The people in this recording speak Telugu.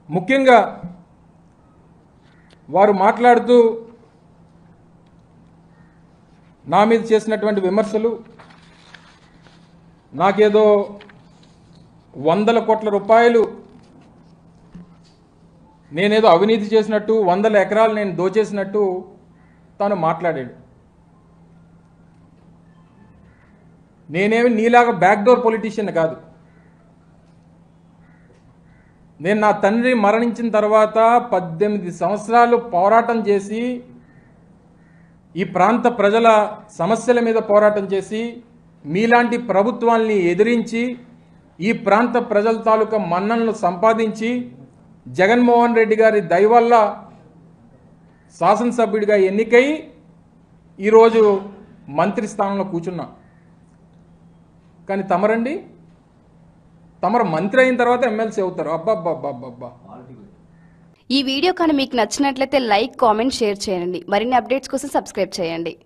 ముఖ్యంగా వారు మాట్లాడుతూ నా మీద చేసినటువంటి విమర్శలు నాకేదో వందల కోట్ల రూపాయలు నేనేదో అవినీతి చేసినట్టు వందల ఎకరాలు నేను దోచేసినట్టు తాను మాట్లాడాడు నేనేమి నీలాగా బ్యాక్డోర్ పొలిటీషియన్ కాదు నేను నా తండ్రి మరణించిన తర్వాత పద్దెనిమిది సంవత్సరాలు పోరాటం చేసి ఈ ప్రాంత ప్రజల సమస్యల మీద పోరాటం చేసి మీలాంటి ప్రభుత్వాల్ని ఎదిరించి ఈ ప్రాంత ప్రజల తాలూకా మన్ననలు సంపాదించి జగన్మోహన్ రెడ్డి గారి దయ వల్ల శాసనసభ్యుడిగా ఎన్నికై ఈరోజు మంత్రి స్థానంలో కూర్చున్నా కానీ తమరండి తమరు మంత్రి అయిన తర్వాత ఎమ్మెల్సీ అవుతారు అబ్బబ్బబ్బబ్బబ్బా ఈ వీడియో కానీ మీకు నచ్చినట్లయితే లైక్ కామెంట్ షేర్ చేయండి మరిన్ని అప్డేట్స్ కోసం సబ్స్క్రైబ్ చేయండి